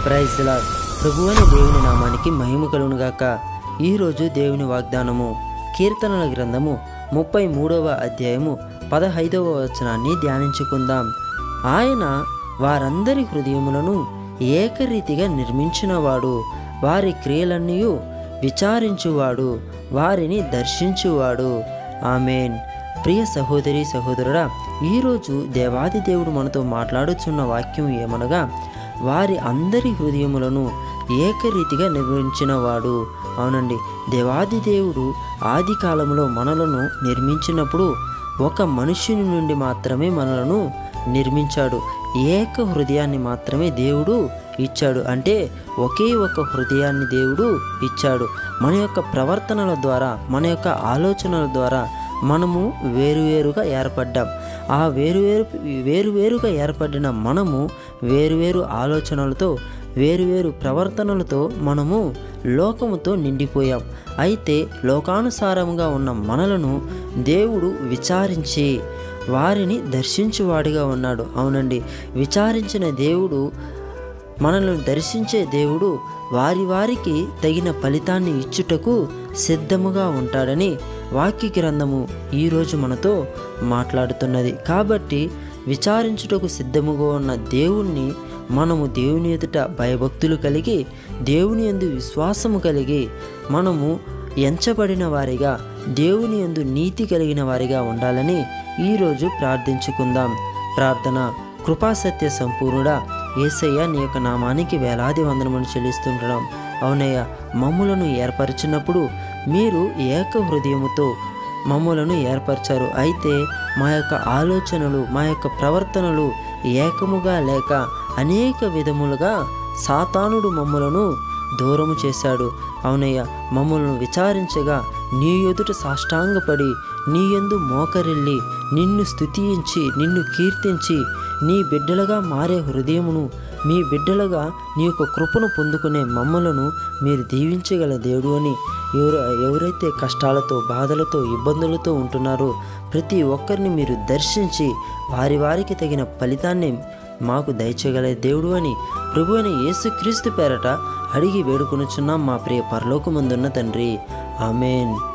praise lord ప్రభు అని దేవుని నామానికి మహిమ కలుగును గాక ఈరోజు దేవుని వాగ్దానము కీర్తనల గ్రంథము ముప్పై మూడవ అధ్యాయము పదహైదవ వచనాన్ని ధ్యానించుకుందాం ఆయన వారందరి హృదయములను ఏకరీతిగా నిర్మించినవాడు వారి క్రియలన్నీ విచారించువాడు వారిని దర్శించువాడు ఆమెన్ ప్రియ సహోదరి సహోదరుడా ఈరోజు దేవాది దేవుడు మనతో మాట్లాడుచున్న వాక్యం ఏమనగా వారి అందరి హృదయములను ఏకరీతిగా నిర్మించినవాడు అవునండి దేవాది దేవుడు ఆది కాలంలో మనలను నిర్మించినప్పుడు ఒక మనుష్యుని నుండి మాత్రమే మనలను నిర్మించాడు ఏక హృదయాన్ని మాత్రమే దేవుడు ఇచ్చాడు అంటే ఒకే ఒక హృదయాన్ని దేవుడు ఇచ్చాడు మన యొక్క ప్రవర్తనల ద్వారా మన యొక్క ఆలోచనల ద్వారా మనము వేరువేరుగా ఏర్పడ్డాం ఆ వేరువేరు వేరువేరుగా ఏర్పడిన మనము వేరువేరు ఆలోచనలతో వేరువేరు ప్రవర్తనలతో మనము లోకముతో నిండిపోయాం అయితే లోకానుసారముగా ఉన్న మనలను దేవుడు విచారించి వారిని దర్శించువాడిగా ఉన్నాడు అవునండి విచారించిన దేవుడు మనల్ని దర్శించే దేవుడు వారి వారికి తగిన ఫలితాన్ని ఇచ్చుటకు సిద్ధముగా ఉంటాడని వాక్య గ్రంథము ఈరోజు మనతో మాట్లాడుతున్నది కాబట్టి విచారించుటకు సిద్ధముగా ఉన్న దేవుణ్ణి మనము దేవుని ఎదుట భయభక్తులు కలిగి దేవుని యందు విశ్వాసము కలిగి మనము ఎంచబడిన వారిగా దేవుని యందు నీతి కలిగిన వారిగా ఉండాలని ఈరోజు ప్రార్థించుకుందాం ప్రార్థన కృపాసత్య సంపూర్ణుడా ఏసయ్య నీ యొక్క నామానికి వేలాది వందనములు చెల్లిస్తుంటున్నాం అవునయ్య మమ్ములను ఏర్పరిచినప్పుడు మీరు ఏక హృదయముతో మమ్ములను ఏర్పరిచారు అయితే మా యొక్క ఆలోచనలు మా యొక్క ప్రవర్తనలు ఏకముగా లేక అనేక విధములుగా సాతానుడు మమ్ములను దూరము చేశాడు అవునయ్య మమ్మల్ని విచారించగా నీ ఎదుట సాష్టాంగపడి నీ యందు మోకరిల్లి నిన్ను స్తుతించి నిన్ను కీర్తించి నీ బిడ్డలుగా మారే హృదయమును మీ బిడ్డలుగా నీ యొక్క కృపను పొందుకునే మమ్మలను మీరు దీవించగల దేవుడు అని ఎవరు ఎవరైతే కష్టాలతో బాధలతో ఇబ్బందులతో ఉంటున్నారో ప్రతి ఒక్కరిని మీరు దర్శించి వారి వారికి తగిన ఫలితాన్ని మాకు దయచేయగల దేవుడు అని ప్రభు అని యేసుక్రీస్తు పేరట అడిగి వేడుకొనుచున్నాం మా ప్రియ పరలోకమందున్న తండ్రి ఆమెన్